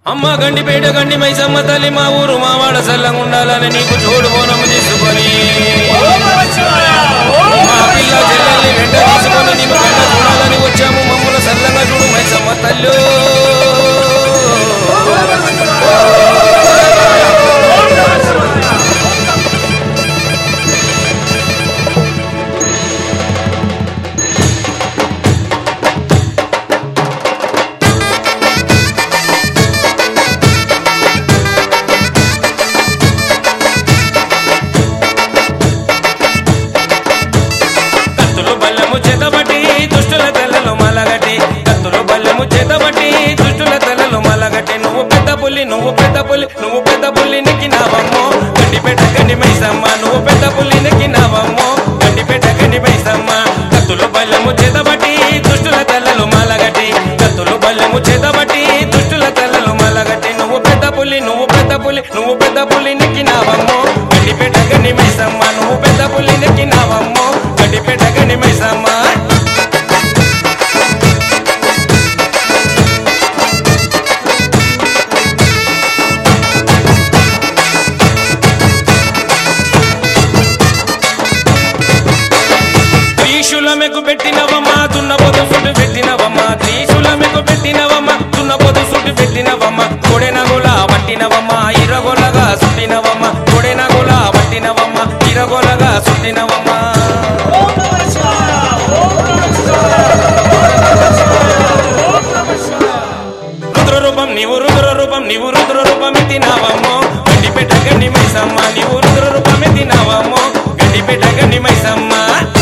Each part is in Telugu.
అమ్మ గండిపేట గండి మైసమ్మ తల్లి మా ఊరు మా వాడ సల్లంగా ఉండాలని నీకు చూడు బోనము తీసుకొని మా పిల్ల చెల్లెల్ని వెంట తీసుకొని నీకు వెంట చూడాలని వచ్చాము మమ్మల్ని సల్లంగా చూడు మైసమ్మ తల్లు కత్తులు బల్లెము చేతబట్టి దుష్టుల తెల్లలు మలగటి కత్తులు బల్లెము చేతబట్టి దుష్టుల తెల్లలు మలగటి నువ్వు పెద్ద పుల్లి నువ్వు పెద్ద పుల్లి నువ్వు పెద్ద పుల్లి నెక్కినావమ్మో గండిపేట గండి మైసమ్మ నువ్వు పెద్ద పుల్లి నెక్కినావమ్మో గండిపేట గండి మైసమ్మ కత్తులు బల్లెము చేతబట్టి దుష్టుల తెల్లలు మలగటి కత్తులు బల్లెము చేతబట్టి దుష్టుల తెల్లలు మలగటి నువ్వు పెద్ద పుల్లి నువ్వు పెద్ద పుల్లి నువ్వు పెద్ద పుల్లి నెక్కినావమ్మో గండిపేట గండి మైసమ్మ నువ్వు పెద్ద పుల్లి నెక్కినావమ్మో గండిపేట గండి మైసమ్మ త్రీశూలమెకు పెట్టినవమ్మా దున్నపోతు సుట్టు పెట్టినవమ్మా త్రీశూలమెకు పెట్టినవమ్మా దున్నపోతు సుట్టు పెట్టినవమ్మా కొడెనగుల పట్టినవమ్మా ఇరగొలగా సుట్టినవమ్మా కొడెనగుల పట్టినవమ్మా ఇరగొలగా సుట్టినవమ్మా రుద్ర రూపం నీవు రుద్ర రూపం నీవు రుద్ర రూపం ఎత్తినావమ్మో గడ్డిపేట గండి మైసమ్మ నీవు రుద్ర రూపం ఎత్తినావమ్మో గడ్డిపేట గండి మైసమ్మ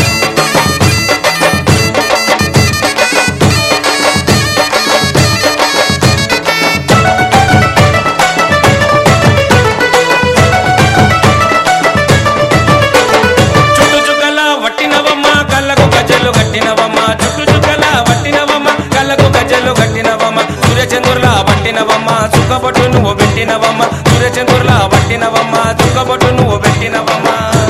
చుట్టు చుక్కల వట్టినవమ్మ కళ్ళకు గజ్జలు కట్టినవమ్మ చుట్టు చుక్కల వట్టినవమ్మ కళ్ళకు గజ్జలు కట్టినవమ్మ సూర్యచంద్రుల పట్టినవమ్మ చుక్కబొట్టు నువ్వు పెట్టినవమ్మ సూర్యచంద్రుల పట్టినవమ్మ చుక్కబొట్టు నువ్వు పెట్టినవమ్మ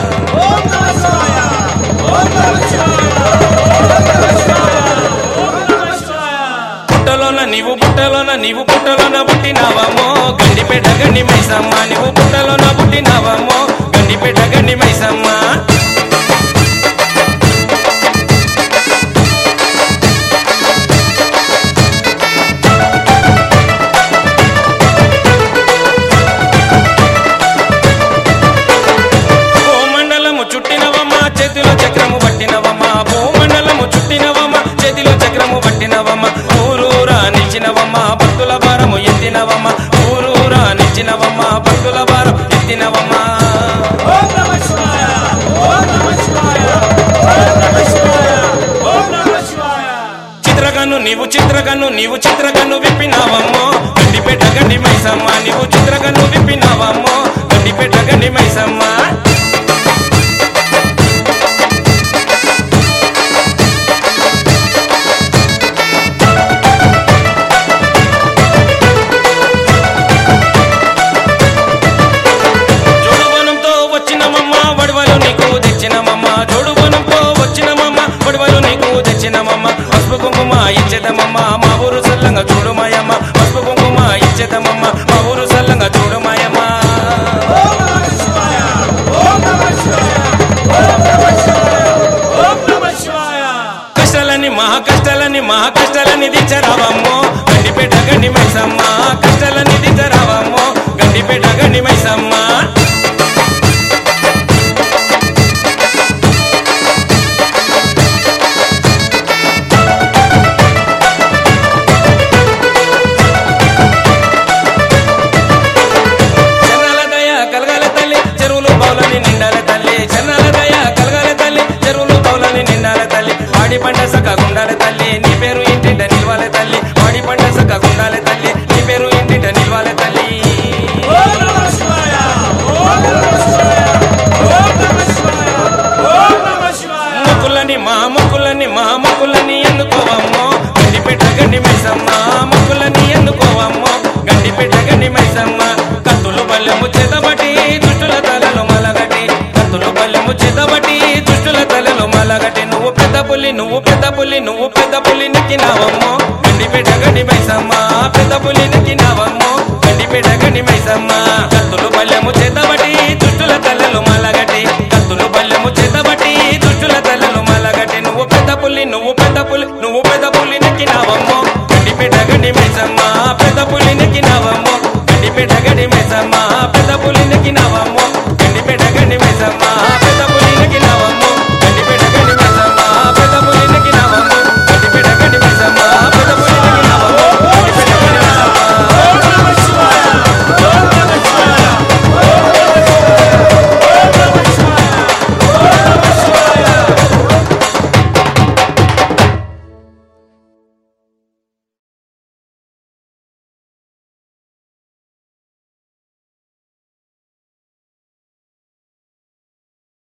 పుట్టలోన నీవు పుట్టలోన నీవు పుట్టలోన పుట్టినావమ్మో గండిపేట గండి మైసమ్మ నీవు పుట్టలోన పుట్టినావమ్మో గండిపేట గండి మైసమ్మ భూమండలము చుట్టినవమ్మ చేతిలో చక్రము పట్టినవమ్మ భూమండలము చుట్టినవమ్మ చేతిలో చక్రము పట్టినవమ్మ ఊరూరా నిలిచినవమ్మ భక్తుల భారము ఎత్తినవమ్మ ఊరూరా నిలిచినవమ్మ భక్తుల భారం ఎత్తినవమ్మ చిత్రకన్ను నీవు చిత్రకన్ను నీవు చిత్రకన్ను విప్పినావమ్మో గండిపేట గండి మైసమ్మ నీవు చిత్రకన్ను విప్పినావమ్మో గండిపేట గండి మైసమ్మ జోడుబనంతో వచ్చినమమ్మ వడవలు నీకు తెచ్చినమమ్మ జోడుబనంతో వచ్చినమమ్మ వడవలు నీకు తెచ్చినమమ్మ పసుపు కుంకుమ ఇచ్చేదమమ్మ మా ఊరు సల్లంగా చూడుమాయమ్మ పసుపు కుంకుమ ఇచ్చేదమమ్మ మా ఊరు సల్లంగా చూడుమాయమ్మ కష్టాలని మహా కష్టాలని మహా కష్టాలని దించరావమ్మో గండిపేట గండి మైసమ్మ కష్టాలని దించరావమ్మో గండిపేట గండి మైసమ్మ చెన్నాల దయ కలగాల తల్లి చెరువులు బౌలని నిండాల తల్లి చెన్నాల దయ కలగాల తల్లి చెరువులు బౌలని నిండాల తల్లి వాడి పంట సక్క గుండాల తల్లి నీ పేరు ఇంటింట నిల్వాల తల్లి వాడి పంట సక్క గుండాల తల్లి నీ పేరు ఇంటింట నిల్వాల తల్లి మొక్కులని మా మొక్కులని మా మొక్కులని ఎందుకోవమ్మో గండిపేట గండి మైసమ్మ మొక్కులని ఎందుకోవమ్మో గండిపేట గండి మైసమ్మ కత్తులు బల్లెము చేతబట్టి దుష్టుల తలలు మలగటి కత్తులు బల్లెము చేతబట్టి దుష్టుల తలలు మలగటి నువ్వు పెద్ద పులి నువ్వు పెద్ద పులి నువ్వు పెద్ద పులి నెక్కినావమ్మో గండిపేట గండి మైసమ్మ పెద్ద పులి నెక్కినావమ్మో పిడగని మైసమ్మ కత్తులు బల్లెము చేత